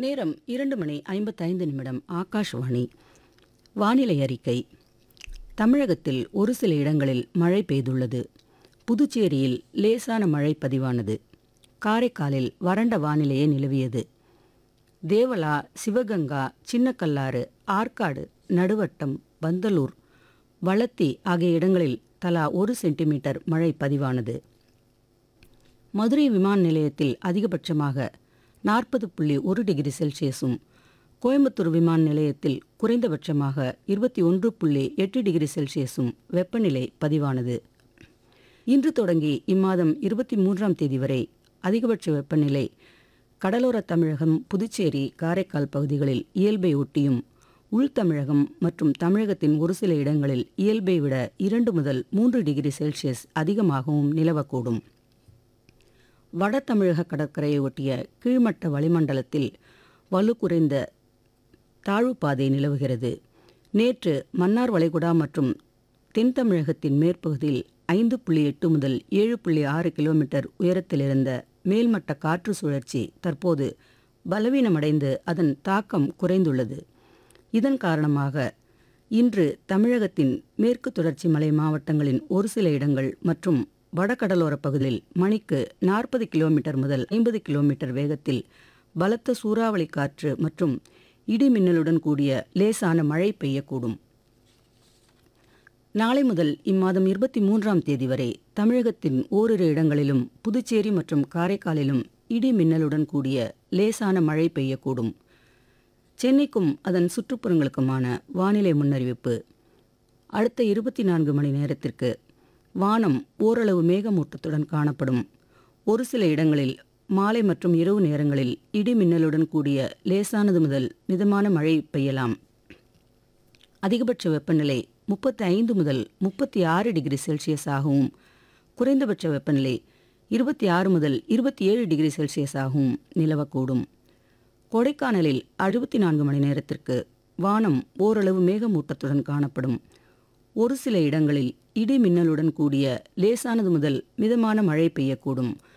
நேரம் இரண்டு மணி ஐம்பத்தைந்து நிமிடம் ஆகாஷ்வாணி வானிலை அறிக்கை தமிழகத்தில் ஒரு சில இடங்களில் மழை பெய்துள்ளது புதுச்சேரியில் லேசான மழை பதிவானது காரைக்காலில் வறண்ட வானிலையே நிலவியது தேவலா சிவகங்கா சின்னக்கல்லாறு ஆற்காடு நடுவட்டம் பந்தலூர் வளத்தி ஆகிய இடங்களில் தலா ஒரு சென்டிமீட்டர் மழை பதிவானது மதுரை விமான நிலையத்தில் அதிகபட்சமாக நாற்பது புள்ளி ஒரு டிகிரி செல்சியஸும் கோயம்புத்தூர் விமான நிலையத்தில் குறைந்தபட்சமாக இருபத்தி ஒன்று புள்ளி எட்டு டிகிரி செல்சியஸும் வெப்பநிலை பதிவானது இன்று தொடங்கி இம்மாதம் இருபத்தி மூன்றாம் தேதி வரை அதிகபட்ச வெப்பநிலை கடலோர தமிழகம் புதுச்சேரி காரைக்கால் பகுதிகளில் இயல்பை ஒட்டியும் உள் தமிழகம் மற்றும் தமிழகத்தின் ஒரு சில இடங்களில் இயல்பை விட இரண்டு முதல் மூன்று டிகிரி செல்சியஸ் அதிகமாகவும் நிலவக்கூடும் வட தமிழக கடற்கரையை ஒட்டிய கீழ்மட்ட வளிமண்டலத்தில் வலு குறைந்த தாழ்வுப்பாதை நிலவுகிறது நேற்று மன்னார் வளைகுடா மற்றும் தென் தமிழகத்தின் மேற்பகுதியில் ஐந்து புள்ளி எட்டு முதல் ஏழு புள்ளி ஆறு கிலோமீட்டர் உயரத்தில் இருந்த மேல்மட்ட காற்று சுழற்சி தற்போது பலவீனமடைந்து அதன் தாக்கம் குறைந்துள்ளது இதன் காரணமாக இன்று தமிழகத்தின் மேற்கு தொடர்ச்சி மலை மாவட்டங்களின் ஒரு சில இடங்கள் மற்றும் வடகடலோர பகுதியில் மணிக்கு நாற்பது கிலோமீட்டர் முதல் ஐம்பது கிலோமீட்டர் வேகத்தில் பலத்த சூறாவளி காற்று மற்றும் இடி மின்னலுடன் கூடிய லேசான மழை பெய்யக்கூடும் நாளை முதல் இம்மாதம் இருபத்தி மூன்றாம் தேதி வரை தமிழகத்தின் ஓரிரு இடங்களிலும் புதுச்சேரி மற்றும் காரைக்காலிலும் இடி மின்னலுடன் கூடிய லேசான மழை பெய்யக்கூடும் சென்னைக்கும் அதன் சுற்றுப்புறங்களுக்குமான வானிலை முன்னறிவிப்பு அடுத்த இருபத்தி நான்கு மணி நேரத்திற்கு வானம் ஓரளவு மேகமூட்டத்துடன் காணப்படும் ஒரு சில இடங்களில் மாலை மற்றும் இரவு நேரங்களில் இடி மின்னலுடன் கூடிய லேசானது முதல் மிதமான மழை பெய்யலாம் அதிகபட்ச வெப்பநிலை முப்பத்தி ஐந்து முதல் முப்பத்தி ஆறு டிகிரி செல்சியஸ் ஆகவும் குறைந்தபட்ச வெப்பநிலை இருபத்தி ஆறு முதல் இருபத்தி ஏழு டிகிரி செல்சியஸ் ஆகவும் நிலவக்கூடும் கொடைக்கானலில் அறுபத்தி நான்கு மணி நேரத்திற்கு வானம் ஓரளவு மேகமூட்டத்துடன் காணப்படும் ஒரு சில இடங்களில் இடி மின்னலுடன் கூடிய லேசானது முதல் மிதமான மழை பெய்யக்கூடும்